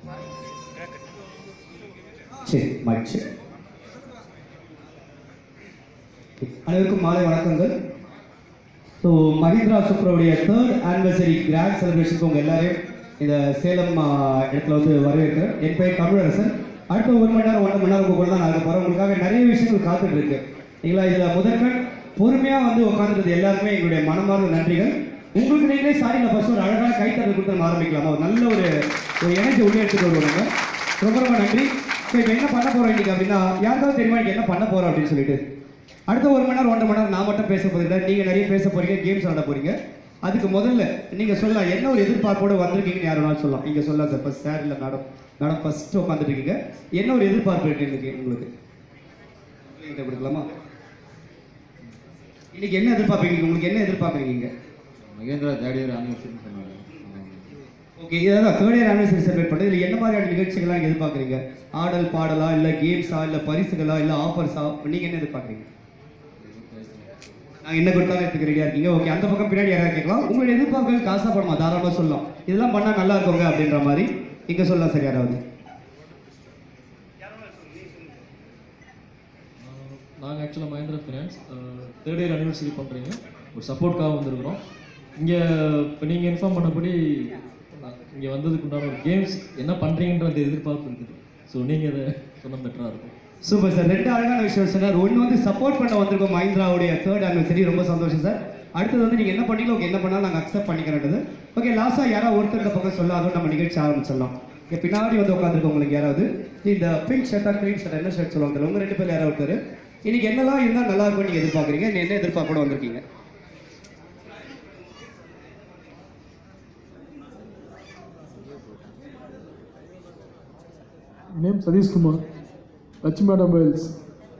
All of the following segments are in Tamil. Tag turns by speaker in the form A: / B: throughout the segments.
A: சரி மைக் செக் அனைவருக்கும் மாலை வணக்கங்கள் ஸோ மஹிந்திரா சுப்ரோடைய தேர்ட் ஆனிவர்சரி கிராண்ட் செலிப்ரேஷனுக்கு உங்கள் எல்லாரையும் இந்த சேலம் ஆ, இடத்துல வந்து வரவேற்கிறேன் என் பெயர் தமிழரசன் அடுத்த ஒரு மணி நேரம் ஒன்றரை மணி நேரம் உங்கள் கூட தான் நான் இருக்க போகிறேன் உங்களுக்காக நிறைய விஷயங்கள் காத்துட்டு இருக்கு இல்லைங்களா இதில் முதற்கண் பொறுமையாக வந்து உட்காந்துருக்கிறது எல்லாருமே எங்களுடைய மனமார்ந்த நன்றிகள் உங்களுக்கு நீங்களே சாரி நான் ஃபஸ்ட் ஒரு அழகான கைத்தறி கொடுத்து நம்ம ஆரம்பிக்கலாமா ஒரு நல்ல ஒரு ஒரு எனர்ஜி உள்ளே எடுத்துட்டு வருவாங்க ரொம்ப ரொம்ப நன்றி ஸோ இப்போ என்ன பண்ண போகிறோம் இன்னைக்கு அப்படின்னா யாருக்காவது தெரியுமா இன்னைக்கு என்ன பண்ண போகிறோம் அப்படின்னு சொல்லிட்டு அடுத்த ஒரு மணி நேரம் ஒன்றரை மணி நேரம் நான் மட்டும் பேச போகிறீங்க நீங்கள் நிறைய பேச போறீங்க கேம்ஸ் விளாட போறீங்க அதுக்கு முதல்ல நீங்கள் சொல்லலாம் என்ன ஒரு எதிர்பார்ப்போட வந்திருக்கீங்கன்னு யார் வேணாலும் சொல்லலாம் நீங்கள் சொல்லலாம் சார் ஃபஸ்ட் சார் இல்லை மேடம் மேடம் ஃபஸ்ட்டு உட்காந்துட்டு இருக்கீங்க என்ன ஒரு எதிர்பார்ப்பு இருக்கு இன்னைக்கு உங்களுக்கு கிட்ட கொடுக்கலாமா இன்னைக்கு என்ன எதிர்பார்ப்பீங்க உங்களுக்கு என்ன எதிர்பார்க்குறீங்க
B: மகேந்திரா தேர்ட் இயர் ஆனிவர்சரி சொன்னாங்க
A: ஓகே இதான் தேர்ட் இயர் ஆனிவர்சரி செலிப்ரேட் பண்ணுறது இல்லை என்ன மாதிரியான நிகழ்ச்சிகள்லாம் நீங்கள் எதிர்பார்க்குறீங்க ஆடல் பாடலா இல்லை கேம்ஸா இல்லை பரிசுகளா இல்லை ஆஃபர்ஸா நீங்கள் என்ன எதிர்பார்க்குறீங்க நான் என்ன கொடுத்தாலும் எடுத்துக்க ரெடியாக இருக்கீங்க ஓகே அந்த பக்கம் பின்னாடி யாராவது கேட்கலாம் உங்களுடைய எதிர்பார்ப்புகள் காசா படமா தாராளமாக சொல்லலாம் இதெல்லாம் பண்ணால் நல்லா இருக்குங்க அப்படின்ற மாதிரி இங்கே சொல்லலாம் சார் யாராவது
C: நாங்கள் ஆக்சுவலாக Mahindra finance third year anniversary பண்ணுறீங்க ஒரு சப்போர்ட்காக வந்திருக்கிறோம் இங்கே இப்போ நீங்கள் இன்ஃபார்ம் பண்ணபடி இங்கே வந்ததுக்கு உண்டான ஒரு கேம்ஸ் என்ன பண்ணுறீங்கன்ற அந்த எதிர்பார்ப்பு இருக்குது ஸோ நீங்கள் அதை சொன்னால் பெட்டராக இருக்கும்
A: சூப்பர் சார் ரெண்டு அழகான விஷயம் சொன்னார் ஒன்று வந்து சப்போர்ட் பண்ண வந்திருக்கோம் மஹிந்திராவுடைய தேர்ட் ஆனிவர்சரி ரொம்ப சந்தோஷம் சார் அடுத்தது வந்து நீங்கள் என்ன பண்ணீங்களோ ஓகே என்ன பண்ணாலும் நாங்கள் அக்செப்ட் பண்ணிக்கிறேன்றது ஓகே லாஸ்ட்டாக யாராவது ஒருத்தர் இந்த பக்கம் சொல்ல அதுவும் நம்ம நிகழ்ச்சி ஆரம்பிச்சிடலாம் இங்கே பின்னாடி வந்து உட்காந்துருக்கோம் உங்களுக்கு யாராவது இந்த பிங்க் ஷர்ட்டா க்ரீன் ஷர்ட் என்ன ஷர்ட் சொல்லுவாங்க தெரியல. உங்க ரெண்டு பேர் யாராவது ஒருத்தர் இன்னைக்கு என்னெல்லாம் இருந்தால் நல்லா இருக்கும்னு நீங்கள் எதிர்பார்க்குறீங்க நீ என்ன எதிர்பார்ப்போட வந்திருக்கீங்க
D: name Sadish Kumar, Lachima Mobiles.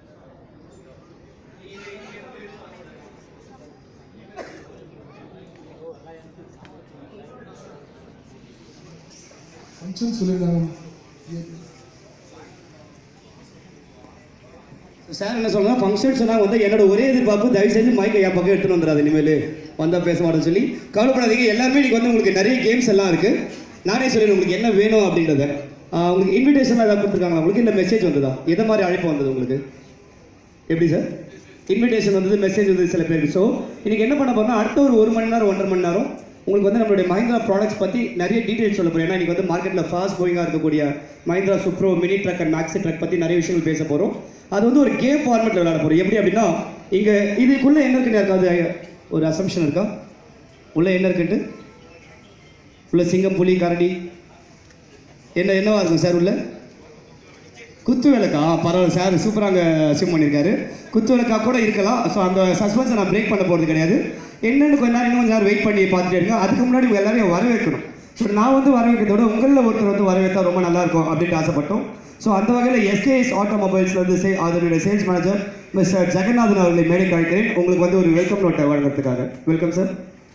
D: Function சொல்லியிருந்தாங்க
A: சார் என்ன சொல்லுங்க ஃபங்க்ஷன் சொன்னாங்க வந்து என்னோட ஒரே எதிர்பார்ப்பு தயவு செஞ்சு மைக்கை என் பக்கம் எடுத்துட்டு வந்துடாது இனிமேல் வந்தால் பேச மாட்டேன்னு சொல்லி கவலைப்படாதீங்க எல்லாருமே இன்னைக்கு வந்து உங்களுக்கு நிறைய கேம்ஸ் எல்லாம் இருக்கு நானே சொல்லிடுறேன் உங்களுக்கு என்ன வேணும் அப்படின்றத ஆஹ் உங்களுக்கு இன்விடேஷன் ஏதாவது கொடுத்துருக்காங்களா உங்களுக்கு இல்லை மெசேஜ் வந்ததா எதை மாதிரி அழைப்பு வந்தது உங்களுக்கு எப்படி சார் இன்விடேஷன் வந்தது மெசேஜ் வந்தது சில பேருக்கு ஸோ இன்னைக்கு என்ன பண்ண போறோம்னா அடுத்த ஒரு ஒரு மணி நேரம் ஒன்றரை மணி நேரம் உங்களுக்கு வந்து நம்மளுடைய மஹிந்திரா ப்ராடக்ட்ஸ் பற்றி நிறைய டீடைல்ஸ் சொல்ல போகிறோம் ஏன்னா இன்னைக்கு வந்து மார்க்கெட்டில் ஃபாஸ்ட் கோயிங்காக இருக்கக்கூடிய Mahindra Supro mini truck and maxi truck பற்றி நிறைய விஷயங்கள் பேச போகிறோம் அது வந்து ஒரு கேம் ஃபார்மெட்டில் விளையாட போகிறோம் எப்படி அப்படின்னா இங்கே இதுக்குள்ளே என்ன இருக்குன்னு யாருக்காவது ஒரு அசம்ஷன் இருக்கா உள்ளே என்ன இருக்குன்ட்டு உள்ள சிங்கம் புலி கரடி என்ன என்னவா இருக்கும் சார் உள்ள குத்து விளக்கா பரவாயில்ல சார் சூப்பராக அங்கே அசீவ் பண்ணியிருக்காரு குத்து விளக்கா கூட இருக்கலாம் ஸோ அந்த சஸ்பென்ஸை நான் பிரேக் பண்ண போகிறது கிடையாது என்னென்னு கொஞ்ச நேரம் இன்னும் கொஞ்ச நேரம் வெயிட் பண்ணி பார்த்துட்டே இருங்க அதுக்கு முன்னாடி உங்க எல்லாரையும் வரவேற்கணும் ஸோ நான் வந்து வரவேற்கிறத விட உங்களில் ஒருத்தர் வந்து வரவேற்றா ரொம்ப நல்லா இருக்கும் அப்படின்ட்டு ஆசைப்பட்டோம் ஸோ அந்த வகையில் எஸ்கேஎஸ் ஆட்டோமொபைல்ஸ்லேருந்து சே அதனுடைய சேல்ஸ் மேனேஜர் மிஸ்டர் ஜெகநாதன் அவர்களை மேடைக்கு அழைக்கிறேன் உங்களுக்கு வந்து ஒரு வெல்கம் நோட்டை வழங்குறதுக்காக வெல்கம் சார்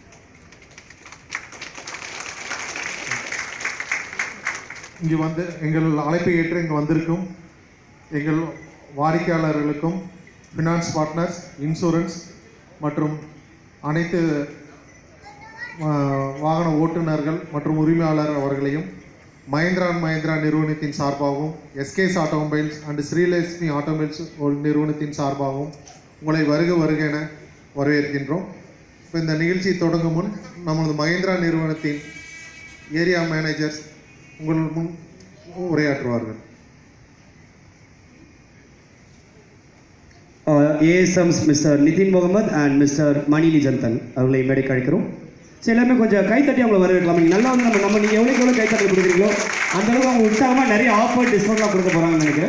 E: இங்கு வந்து எங்கள் அழைப்பை ஏற்று இங்கு வந்திருக்கும் எங்கள் வாடிக்கையாளர்களுக்கும் ஃபினான்ஸ் பார்ட்னர்ஸ் இன்சூரன்ஸ் மற்றும் அனைத்து ஆ, வாகன ஓட்டுநர்கள் மற்றும் உரிமையாளர் அவர்களையும் மஹிந்திரா அண்ட் மஹிந்திரா நிறுவனத்தின் சார்பாகவும் SKS automobiles and Srilakshmi automobiles ஒரு நிறுவனத்தின் சார்பாகவும் உங்களை வருக வருக என வரவேற்கின்றோம் இப்போ இந்த நிகழ்ச்சி தொடங்கும் முன் நமது மஹிந்திரா நிறுவனத்தின் ஏரியா மேனேஜர்ஸ் உங்கள் முன் உரையாற்றுவார்கள்
A: ASMs mister Nitin Mohammed and mister மணிலி ஜந்தன் அவர்களை மேடைக்கு அழைக்கிறோம் ஸோ எல்லாமே கொஞ்சம் கைத்தட்டி அவங்களை வரவேற்கலாம் நீங்கள் நல்லா வந்து நம்ம நம்ம நீங்கள் எவ்வளோக்கு எவ்வளோ கைத்தட்டி கொடுக்குறீங்களோ அந்த அளவுக்கு அவங்க உற்சாகமாக நிறைய ஆஃபர் டிஸ்கவுண்ட்லாம் கொடுக்க போகிறாங்கன்னு நினைக்கிறேன்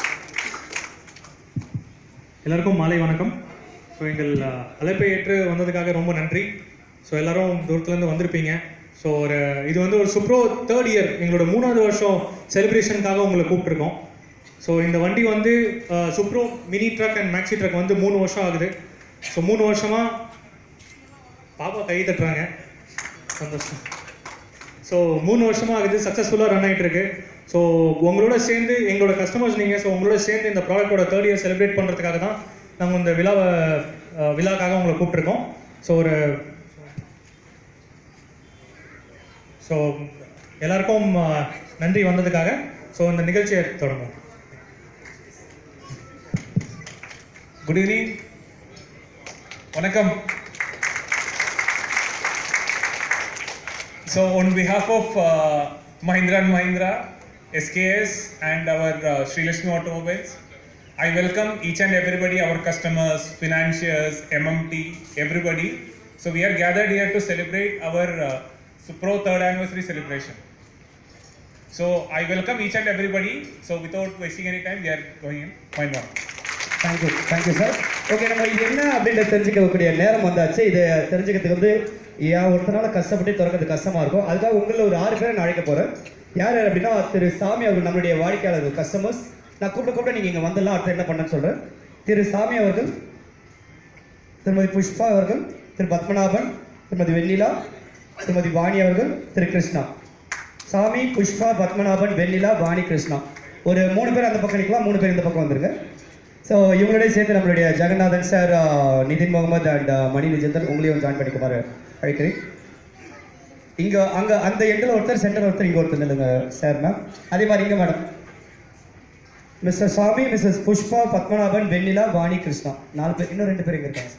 F: எல்லாருக்கும் மாலை வணக்கம் ஸோ எங்கள் அஹ், அழைப்பை ஏற்று வந்ததுக்காக ரொம்ப நன்றி ஸோ எல்லாரும் தூரத்துலேருந்து வந்திருப்பீங்க ஸோ ஒரு இது வந்து ஒரு சுப்ரோ தேர்ட் இயர் எங்களோட மூணாவது வருஷம் செலிப்ரேஷனுக்காக உங்களை கூப்பிட்ருக்கோம் ஸோ இந்த வண்டி வந்து அஹ், Supro mini truck and maxi truck வந்து மூணு வருஷம் ஆகுது ஸோ மூணு வருஷமாக பாப்பா கை தட்டுறாங்க சந்தோஷம் ஸோ மூணு வருஷமாக ஆகுது சக்ஸஸ்ஃபுல்லாக ரன் ஆகிட்டு இருக்கு ஸோ உங்களோட சேர்ந்து எங்களோட கஸ்டமர்ஸ் நீங்கள் ஸோ உங்களோட சேர்ந்து இந்த ப்ராடக்ட்டோட தேர்ட் இயர் செலிப்ரேட் பண்ணுறதுக்காக தான் நாங்கள் இந்த விழாவை அஹ், விழாக்காக உங்களை கூப்பிட்ருக்கோம் ஸோ ஒரு ஸோ எல்லாருக்கும் அஹ், நன்றி வந்ததுக்காக ஸோ இந்த நிகழ்ச்சியை தொடங்கும்
G: குட் ஈவினிங் வணக்கம் So on behalf of uh, Mahindra and Mahindra, SKS and our uh, Sri Lakshmi Automobiles, I welcome each and everybody, our customers, financiers, MMT, everybody. So we are gathered here to celebrate our uh, Supro third anniversary celebration. So I welcome each and everybody. So without wasting any time, we are going in. Mahindra.
A: Thank you thank you sir okay நம்ம இது என்ன அப்படின்றத தெரிஞ்சுக்கக்கூடிய நேரம் வந்தாச்சு இதை தெரிஞ்சுக்கிறதுக்கு வந்து ஏன் ஒருத்தனால கஷ்டப்பட்டு திறக்கிறது கஷ்டமா இருக்கும் அதுக்காக உங்களில் ஒரு ஆறு பேரை நான் அழைக்க போறேன் யார் யார் அப்படின்னா திரு சாமி அவர்கள் நம்மளுடைய வாடிக்கையாளர்கள் கஸ்டமர்ஸ் நான் கூப்பிட கூப்பிட நீங்கள் இங்கே வந்துடலாம் அடுத்து என்ன பண்ணேன்னு சொல்கிறேன் திரு சாமி அவர்கள் திருமதி புஷ்பா அவர்கள் திரு பத்மநாபன் திருமதி வெண்ணிலா திருமதி வாணி அவர்கள் திரு கிருஷ்ணா சாமி புஷ்பா பத்மநாபன் வெண்ணிலா வாணி கிருஷ்ணா ஒரு மூணு பேர் அந்த பக்கம் நிற்கலாம் மூணு பேர் இந்த பக்கம் வந்துருங்க ஸோ இவங்களோடய சேர்த்து நம்மளுடைய ஜெகநாதன் சார் நிதின் முகமது அண்ட் மணி விஜேந்தர் உங்களையும் ஜாயின் பண்ணிக்குமாறு அழைக்கிறேன் இங்கே அங்கே அந்த எண்டில் ஒருத்தர் சென்டர் ஒருத்தர் இங்கே ஒருத்தர் நில்லுங்க சார் மேம் அதே மாதிரி இங்கே madam mister Sami Mrs Pushpa Padmanabhan Vennila Vani Krishna நாலு பேர் இன்னும் ரெண்டு பேர் இங்கே இருக்காங்க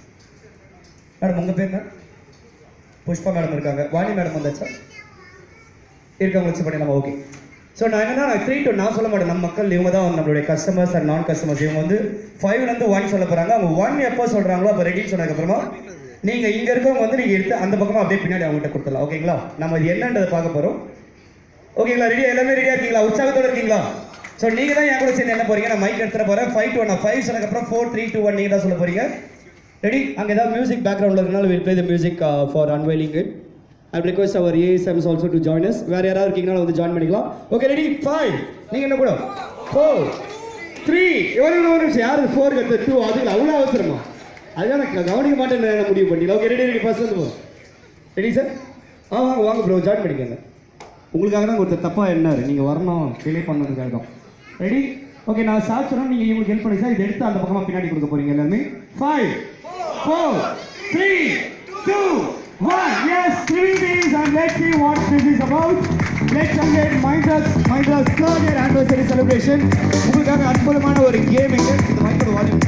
A: மேடம் உங்கள் பேர் மேம் புஷ்பா மேடம் இருக்காங்க வாணி மேடம் வந்தாச்சா இருக்கவங்க வச்சு பண்ணிடலாமா ஓகே ஸோ நான் என்னன்னா த்ரீ டு நான் சொல்ல மாட்டேன் நம்ம மக்கள் இவங்க தான் நம்மளுடைய கஸ்டமர்ஸ் அண்ட் நான் கஸ்டமர்ஸ் இவங்க வந்து ஃபைவ்லேருந்து ஒன் சொல்ல போகிறாங்க அவங்க ஒன் எப்போ சொல்கிறாங்களோ அப்போ ரெடின்னு சொன்னதுக்கப்புறமா நீங்கள் இங்கே இருக்கவங்க வந்து நீங்கள் எடுத்து அந்த பக்கமாக அப்படியே பின்னாடி அவங்ககிட்ட கொடுத்துடலாம் ஓகேங்களா நம்ம இது என்னன்றதை பார்க்க போகிறோம் ஓகேங்களா ரெடியா எல்லாமே ரெடியாக இருக்கீங்களா உற்சாகத்தோட இருக்கீங்களா ஸோ நீங்கள் தான் என் கூட சேர்ந்து என்ன போறீங்க நான் மைக் எடுத்துகிட்டு போகிறேன் ஃபைவ் டூ ஒன் ஃபைவ் சொன்னதுக்கப்புறம் ஃபோர் த்ரீ டூ ஒன் நீங்கள் தான் சொல்ல போறீங்க ரெடி அங்கே ஏதாவது மியூசிக் பேக்ரவுண்டில் இருக்கனால will play the music for unveiling it I request our ASMs also to join us வேறு யாராவது இருக்கீங்கன்னா வந்து ஜாயின் பண்ணிக்கலாம் ஓகே ரெடி ஃபைவ் நீங்கள் என்ன கூட ஃபோர் த்ரீ எவ்வளோ ஒரு நிமிஷம் யார் ஃபோர் கற்று டூ அதுக்கு அவ்வளோ அவசரமா அதுதான் நான் கவனிக்க மாட்டேன்னு நான் முடிவு பண்ணிக்கலாம் ஓகே ரெடி ரெடி ஃபர்ஸ்ட் வந்து போகிறோம் ரெடி சார் ஆ வாங்க வாங்க ப்ரோ ஜாயின் பண்ணிக்கோங்க உங்களுக்காக தான் ஒருத்தர் தப்பாக என்னாரு நீங்கள் வரணும் டிலே பண்ணதுக்காக தான் ரெடி ஓகே நான் ஸ்டார்ட் சொன்னால் நீங்கள் இவங்களுக்கு ஹெல்ப் பண்ணி சார் இதை எடுத்து அந்த பக்கமாக பின்னாடி கொடுக்க போறீங்க எல்லாமே five four three two one yes three days and let see what this is about let's அங்கேட் minds minds third year anniversary celebration உங்களுக்காக அற்புதமான ஒரு கேம் இங்கே இந்த மைக்கோட வால்யூம்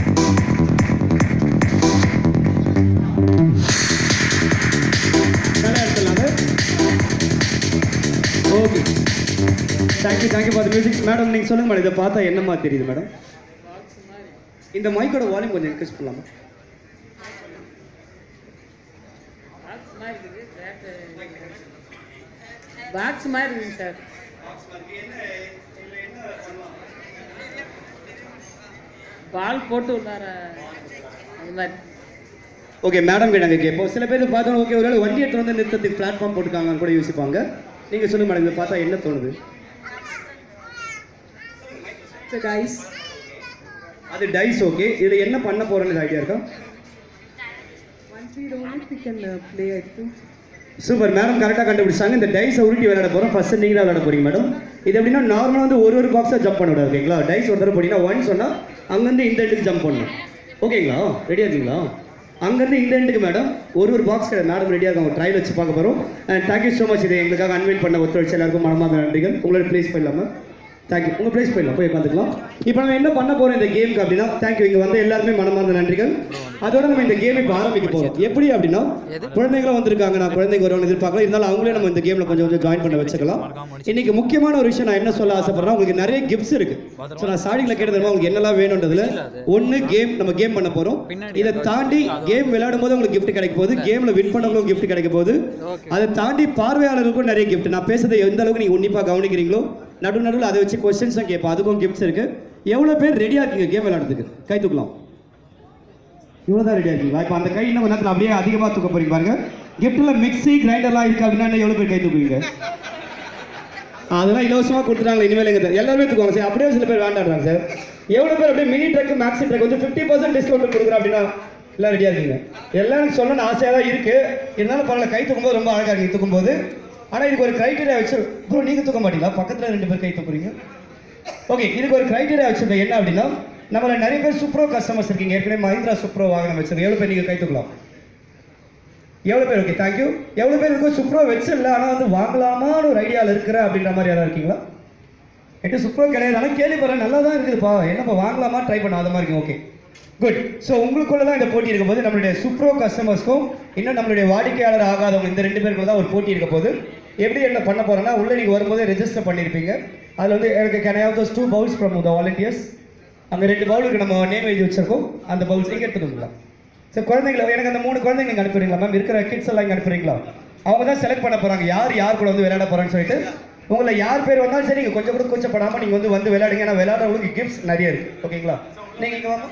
A: நல்லா எடுத்துடலாங்க okay thank you thank you for music madam நீங்கள் சொல்லுங்க மேடம் இதை பார்த்தா என்னமா தெரியுது மேடம் இந்த மைக்கோட வால்யூம் கொஞ்சம் இன்க்ரீஸ் பண்ணலாமா
H: பாக்ஸ் மாதிரி இருக்குங்க சார் பால் போட்டு உள்ளார அது மாதிரி
A: ஓகே மேடம் கிட்ட நாங்கள் கேட்போம் சில பேர் பார்த்தோம் ஓகே ஒருவேளை வண்டி எடுத்து வந்து நிறுத்தத்துக்கு பிளாட்ஃபார்ம் போட்டுருக்காங்கன்னு கூட யோசிப்பாங்க நீங்கள் சொல்லுங்க மேடம் இதை பார்த்தா என்ன தோணுது
H: டைஸ்
A: அது டைஸ் ஓகே இதில் என்ன பண்ண போகிறேன்னு ஐடியா இருக்கா
H: once we don't we can play I think
A: super madam கரெக்டாக கண்டுபிடிச்சாங்க இந்த டைஸை உருட்டி விளையாட போகிறோம் ஃபர்ஸ்ட் நீங்கள் தான் விளையாட போறீங்க மேடம் இது எப்படின்னா நார்மலாக வந்து ஒரு ஒரு பாக்ஸாக ஜம்ப் பண்ண விடாது ஓகேங்களா டைஸ் ஒரு தடவை போட்டிங்கன்னா ஒன் சொன்னால் அங்கேருந்து இந்த எண்டுக்கு ஜம்ப் பண்ணணும் ஓகேங்களா ரெடியாக இருக்கீங்களா அங்கேருந்து இந்த எண்டுக்கு மேடம் ஒரு ஒரு பாக்ஸ் மேடம் ரெடியாக இருக்காங்க ட்ரையல் வச்சு பார்க்க போகிறோம் அண்ட் தேங்க்யூ ஸோ மச் இதை எங்களுக்காக அன்வைல் பண்ண ஒத்துழைச்சு எல்லாருக்கும் மனமார்ந்த நன்றிகள் உங்களோட ப்ளேஸ் போயிடலாமா தேங்க்யூ உங்கள் ப்ளேஸ் போயிடலாம் போய் உட்காந்துக்கலாம் இப்போ நம்ம என்ன பண்ண போகிறோம் இந்த கேமுக்கு அப்படின்னா தேங்க்யூ இங்கே வந்து எல்லாருமே மனமார்ந்த நன்றிகள் அதோட நம்ம இந்த கேம் இப்போ ஆரம்பிக்க போகிறோம் எப்படி அப்படின்னா குழந்தைங்களும் வந்திருக்காங்க நான் குழந்தைங்க வருவாங்க எதிர்பார்க்கலாம் இருந்தாலும் அவங்களே நம்ம இந்த கேமில் கொஞ்சம் கொஞ்சம் ஜாயின் பண்ண வச்சுக்கலாம் இன்னைக்கு முக்கியமான ஒரு விஷயம் நான் என்ன சொல்ல ஆசைப்படுறேன் உங்களுக்கு நிறைய கிஃப்ட்ஸ் இருக்கு ஸோ நான் ஸ்டார்டிங்கில் கேட்டது உங்களுக்கு என்னெல்லாம் வேணுன்றதுல ஒன்று கேம் நம்ம கேம் பண்ண போகிறோம் இதை தாண்டி கேம் விளையாடும் போது உங்களுக்கு gift கிடைக்க போகுது கேமில் வின் பண்ணவங்களும் gift கிடைக்க போகுது அதை தாண்டி பார்வையாளர்களுக்கும் நிறைய gift நான் பேசுறதை எந்த அளவுக்கு நீங்கள் உன்னிப்பாக கவனிக்கிறீங்களோ நடு நடுவில் அதை வச்சு கொஸ்டின்ஸும் கேட்போம் அதுக்கும் கிஃப்ட்ஸ் இருக்கு எவ்வளோ பேர் ரெடியாக இருக்கீங்க கேம் விளையாடுறதுக்கு கை தூக்கலாம் இவ்வளோ தான் ரெடியாக இருக்கீங்களா இப்போ அந்த கை இன்னும் கொஞ்ச நேரத்தில் அப்படியே அதிகமாக தூக்க போறீங்க பாருங்க கிஃப்ட்டில் மிக்ஸி கிரைண்டர்லாம் இருக்கு அப்படின்னா இன்னும் எவ்வளோ பேர் கை தூக்குவீங்க அதெல்லாம் இலவசமாக கொடுத்துட்டாங்க இனிமேல் எங்க எல்லாருமே தூக்குவாங்க சார் அப்படியே சில பேர் வேண்டாடுறாங்க சார் எவ்வளோ பேர் அப்படியே மினி ட்ரக் மேக்ஸி ட்ரக் வந்து ஃபிஃப்டி பர்சன்ட் டிஸ்கவுண்ட் கொடுக்குறோம் அப்படின்னா எல்லாம் ரெடியாக இருக்கீங்க எல்லாம் எனக்கு சொல்லணும்னு ஆசையாக தான் இருக்கு இருந்தாலும் பரவாயில்ல கை தூக்கும்போது ரொம்ப அழகாக இருக்கு தூக்கும்போது ஆனால் இதுக்கு ஒரு கிரைட்டீரியா வச்சு ப்ரோ நீங்கள் தூக்க மாட்டீங்களா பக்கத்தில் ரெண்டு பேர் கை தூக்குறீங்க ஓகே இதுக்கு ஒரு கிரைட்டீரியா வச்சிருக்கேன் என்ன அப்படின்னா நம்மள நிறைய பேர் சுப்ரோ கஸ்டமர்ஸ் இருக்கீங்க ஏற்கனவே மஹிந்திரா சுப்ரோ வாகனம் வச்சிருக்கேன் எவ்வளோ பேர் நீங்கள் கை தூக்கலாம் எவ்வளோ பேர் ஓகே தேங்க்யூ எவ்வளோ பேர் இருக்கும் சுப்ரோ வச்சிடல ஆனால் வந்து வாங்கலாமான்னு ஒரு ஐடியாவில் இருக்கிற அப்படின்ற மாதிரி யாராவது இருக்கீங்களா என்கிட்ட சுப்ரோ கிடையாது ஆனால் கேள்விப்படுறேன் நல்லா தான் இருக்குதுப்பா என்னப்பா வாங்கலாமா ட்ரை பண்ண அது மாதிரி ஓகே குட் ஸோ உங்களுக்குள்ள தான் இந்த போட்டி இருக்கும்போது நம்மளுடைய சுப்ரோ கஸ்டமர்ஸ்க்கும் இன்னும் நம்மளுடைய வாடிக்கையாளர் ஆகாதவங்க இந்த ரெண்டு பேருக்குள்ள தான் ஒரு போட்டி இருக்க போது எப்படி என்ன பண்ண போறேன்னா உள்ள நீங்கள் வரும்போதே ரெஜிஸ்டர் பண்ணியிருப்பீங்க அதில் வந்து எனக்கு can have those two bowls from the volunteers அங்கே ரெண்டு பவுலுக்கு நம்ம நேம் எழுதி வச்சிருக்கோம் அந்த பவுல்ஸ் இங்கே எடுத்துட்டு வந்துடலாம் சார் குழந்தைங்கள எனக்கு அந்த மூணு குழந்தைங்க நீங்கள் அனுப்புறீங்களா மேம் இருக்கிற கிட்ஸ் எல்லாம் இங்கே அனுப்புறீங்களா அவங்க தான் செலக்ட் பண்ண போகிறாங்க யார் யார் கூட வந்து விளையாட போகிறான்னு சொல்லிட்டு உங்களை யார் பேர் வந்தாலும் சரி நீங்கள் கொஞ்சம் கூட கூச்சப்படாமல் நீங்கள் வந்து வந்து விளையாடுங்க ஏன்னா விளையாடுறவங்களுக்கு கிஃப்ட்ஸ் நிறைய இருக்குது ஓகேங்களா நீங்கள் இங்கே வாங்க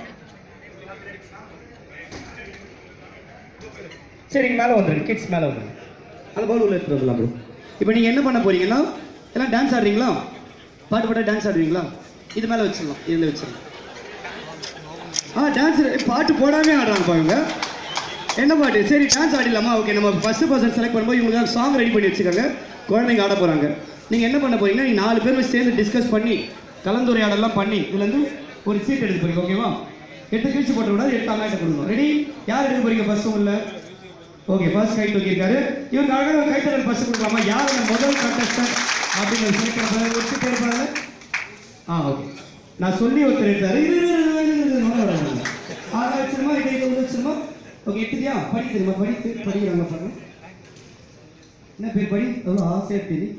A: சரி மேலே வந்துருங்க கிட்ஸ் மேலே வந்துருங்க அந்த பவுல் உள்ள எடுத்துட்டு வந்துடலாம் ப்ரோ இப்போ நீங்கள் என்ன பண்ண போறீங்கன்னா எல்லாம் டான்ஸ் ஆடுறீங்களா பாட்டு பாட்டா டான்ஸ் ஆடுவீங்களா இது மேலே வச்சிடலாம் இதில் வச்சிடலாம் ஆ டான்ஸ் பாட்டு போடாமே ஆடுறாங்கப்பா இவங்க என்ன பாட்டு சரி டான்ஸ் ஆடிடலாமா ஓகே நம்ம ஃபஸ்ட்டு பர்சன் செலக்ட் பண்ணும்போது இவங்களுக்கு சாங் ரெடி பண்ணி வச்சுக்கோங்க குழந்தைங்க ஆட போகிறாங்க நீங்கள் என்ன பண்ண போறீங்கன்னா நீங்கள் நாலு பேரும் சேர்ந்து டிஸ்கஸ் பண்ணி கலந்துரையாடலாம் பண்ணி இதுலேருந்து ஒரு சீட் எடுத்து போறீங்க ஓகேவா எடுத்து கிழிச்சு போட்டு விடாது எடுத்து அம்மாட்ட கொடுக்கணும் ரெடி யார் எடுக்க போறீங்க ஃபர்ஸ்ட் உள்ள ஓகே ஃபர்ஸ்ட் கை தூக்கியிருக்காரு இவருக்கு அழகாக கைத்தறல் ஃபர்ஸ்ட் கொடுக்கலாமா யார் அந்த முதல் கண்டஸ்டன்ட் அப்படின்னு செலக்ட் பண்ண போறாங்க ஒரு சீட் எடுப்பாங்க ஆ ஓகே நான் சொல்லி ஒருத்தர் எடுத்தாரு இரு, இரு, இரு, இரு, இரு, இரு, நோட வராங்க. ஆளா வச்சிருமா கை கொண்டு வச்சிருமா ஓகே எடுத்துட்டியா படி தெரியுமா படி தெரி- படிக்கிறாங்க பாருங்க என்ன பேர் படி எவ்வளோ ஆசையா தெரி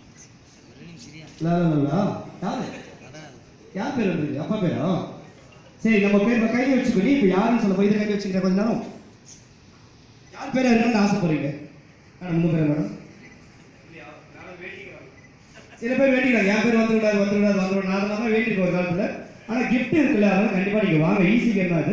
A: லா லா, லா, லா. யாரு யார் பேர் வந்திருக்கு அப்பா பேரா சரி நம்ம பேர் இப்ப கையில வச்சுக்கொண்டு இப்போ யாருன்னு சொல்ல போய் இதை கையில் வச்சுக்கிற கொஞ்ச நேரம் யார் பேர் இருக்கணும்னு ஆசைப்படுறீங்க ஆ, உங்க பேர் மேடம் சில பேர் வேண்டிக்கிறாங்க என் பேர் வந்து விடாது வந்து விடாது வந்து விடாது நான் தான் வேண்டியிருக்கேன் ஒரு காலத்தில் ஆனால் gift இருக்குல்ல அதனால கண்டிப்பாக நீங்கள் வாங்க ஈஸி கேம் தான் அது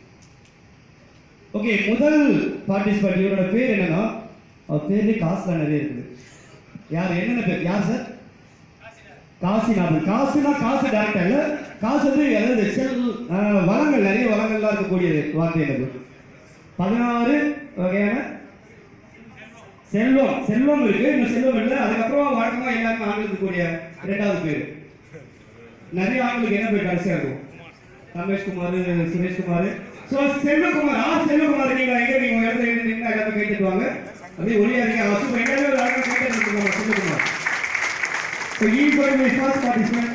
A: ஓகே முதல் பார்ட்டிசிபேட் இவரோட பேர் என்னன்னா அவர் பேர்லேயே காசுலாம் நிறைய இருக்குது யார் என்னென்ன பேர் யார் சார் காசிநாதன் காசுனா காசு டேரக்டா இல்ல காசு வந்து அதாவது செல் ஆஹ், வளங்கள் நிறைய வளங்கள்லாம் இருக்கக்கூடியது வார்த்தை எனக்கு பதினாறு வகையான செல்வம் செல்வம் இருக்கு இன்னும் செல்வம் இல்லை அதுக்கப்புறம் வழக்கமா எல்லாருக்கும் ஆண்களுக்கு கூடிய ரெண்டாவது பேர் நிறைய ஆண்களுக்கு என்ன பேர் கடைசியா இருக்கும் ரமேஷ்குமார் சுரேஷ்குமார் ஸோ செல்வகுமார் ஆ செல்வகுமார் நீங்க எங்க நீங்க உங்க இடத்துல இருந்து நின்று எல்லாமே கை தட்டுவாங்க அப்படியே ஒளியா இருக்கீங்க அவர் சூப்பர் எங்கேயாவது ஒரு ஆளுங்க கை தட்டுவாங்க செல்வகுமார் ஸோ ஈ கோயிங் மை ஃபர்ஸ்ட் பார்ட்டிசிபென்ட்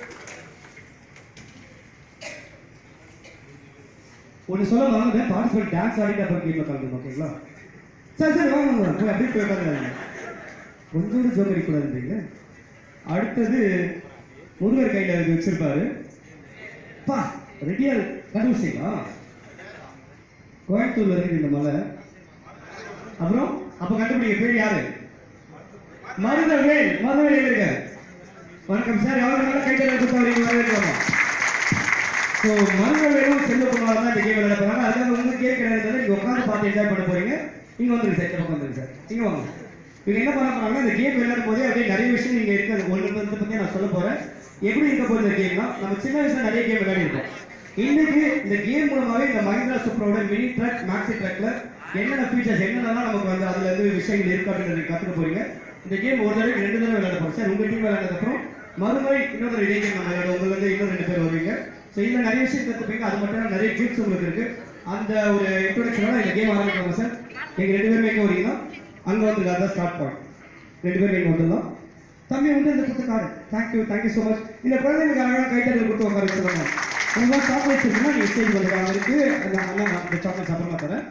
A: ஒன்று சொல்ல மறந்துட்டேன் பார்ட்டிசிபென்ட் டான்ஸ் ஆடிட்டு அப்புறம் கேட்க கலந்து ஓகேங்களா சரி சரி வாங்க வாங்க போய் அப்படியே போய் உட்காருங்க கொஞ்சோண்டு ஜோக் அடிக்கூடாதுன்றீங்களே அடுத்தது முருகர் கையில் அது வச்சிருப்பாரு பா ரெடியா கண்டுபிடிச்சிங்களா கோயம்புத்தூர்ல இருக்கு இந்த மலை அப்புறம் அப்ப கண்டுபிடிக்க பேர் யாரு மருதவேல் மருதவேல் எங்க இருக்காரு வணக்கம் சார் எவ்வளவு நல்லா கைத்தறி கொடுத்து வரீங்க வரவேற்கலாமா ஸோ மருதவேலும் செல்வகுமார் தான் இந்த கேம் விளையாட போறாங்க அதுக்காக உங்களுக்கு கேம் கிடையாது நீங்க உட்காந்து பார்த்து என்ஜாய் பண்ண போறீங்க இங்க வந்துருங்க சார் இந்த பக்கம் வந்துருங்க சார் இங்க வாங்க இவங்க என்ன பண்ண போறாங்கன்னா இந்த கேம் விளையாடும் போதே அப்படியே நிறைய விஷயம் நீங்க இருக்கு ஒன்று வந்து பத்தி நான் சொல்ல போறேன் எப்படி இருக்க போகுது இந்த கேம்னா நம்ம சின்ன வயசுல நிறைய கேம் விளையாடி இருக்கோம் இன்னைக்கு இந்த கேம் மூலமாவே இந்த மஹிந்திரா சூப்பரோட மினி ட்ரக் மேக்ஸி ட்ரக்ல என்னென்ன ஃபீச்சர்ஸ் என்னென்னலாம் நமக்கு வந்து அதுல இருந்து விஷயங்கள் இருக்கு அப்படின்றத கத்துக்க போறீங்க இந்த கேம் ஒரு தடவை ரெண்டு தடவை விளையாட போறோம் சார் உங்க டீம் விளையாடுறதுக்கு அப்புறம் மறுமுறை இன்னொரு இதே கேம் நம்ம விளையாடுவோம் உங்களை வந்து இன்னும் ரெண்டு பேர் வருவீங்க ஸோ இதில் நிறைய விஷயம் கற்றுப்பீங்க அது மட்டும் இல்லாம நிறைய டிப்ஸ் உங்களுக்கு இருக்கு அந்த ஒரு இன்ட்ரோடக்ஷனோட இந்த கேம் ஆரம்பிக்கணும் சார் நீங்க ரெண்டு பேரும் எங்கே வரீங்கன்னா அங்க வந்து அதான் ஸ்டார்ட் பாயிண்ட் ரெண்டு பேரும் இங்கே வந்துடலாம் தம்பி வந்து இந்த கொடுத்த card thank you thank you so much இந்த குழந்தைங்களுக்கு அழகாக கைத்தறி கொடுத்து உட்கார வச்சுருவாங்க உங்களுக்கு சாக்லேட் இருக்குன்னா நீங்கள் ஸ்டேஜ் வந்துடுங்க அவருக்கு அந்த அண்ணா நான் இந்த சாக்லேட் அப்புறமா தரேன்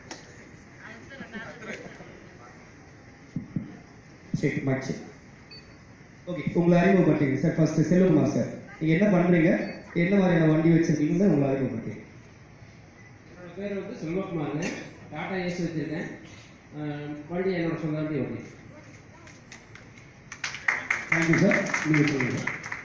A: சரி மச்சு ஓகே உங்களை அறிமுகப்படுத்தீங்க சார் ஃபர்ஸ்ட் செல்வகுமார் சார் நீங்கள் என்ன பண்ணுறீங்க என்ன மாதிரியான வண்டி வச்சிருக்கீங்கன்னு உங்களை அறிமுகப்படுத்தீங்க
I: என்னோட பேர் வந்து செல்வகுமாருங்க டாடா ஏசி வச்சுருக்கேன் வண்டி என்னோட சொந்த வண்டி ஓகே
A: தேங்க்யூ சார் நீங்கள் சொல்லுங்கள்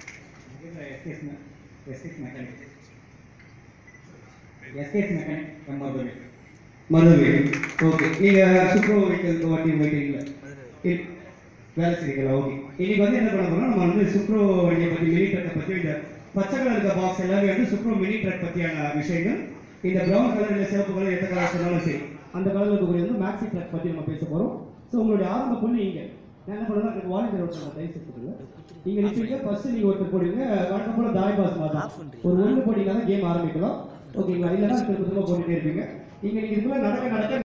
A: மதுரை ஓகே நீங்கள் சுப்ரோ வெஹிக்கிள் வண்டி போயிட்டீங்களா இல்- வேலை செய்றீங்களா ஓகே இன்னைக்கு வந்து என்ன பண்ண போறோம் நம்ம வந்து சுப்ரோ வண்டியை பற்றி மினி ட்ரக்கை பற்றி இந்த பச்சை கலர் இருக்க பாக்ஸ் எல்லாமே வந்து சுப்ரோ மினி ட்ரக் பற்றியான விஷயங்கள் இந்த ப்ரௌன் கலர் இல்லை சிவப்பு கலர் எந்த கலர் சொன்னாலும் சரி அந்த கலரில் இருக்கக்கூடிய வந்து மேக்ஸி ட்ரக் பற்றி நம்ம பேச போகிறோம் ஸோ உங்களுடைய ஆரம்ப புள்ளி இங்கே நான் என்ன பண்ணுவேன்னா எனக்கு வாலண்டியர் ஒருத்தர் தயவு செஞ்சுக்கோங்க இங்கே நிற்பீங்க ஃபர்ஸ்ட் நீங்கள் ஒருத்தர் போடுவீங்க வழக்கம் போல தாய் பாஸ் மாதிரி தான் ஒரு ஒன்று போட்டிங்கன்னா தான் கேம் ஆரம்பிக்கலாம் ஓகேங்களா இல்லைன்னா திரும்ப திரும்ப போட்டுட்டே இருப்பீங்க இங்கே நீங்கள் இதுக்குள்ள நடக்க நடக்க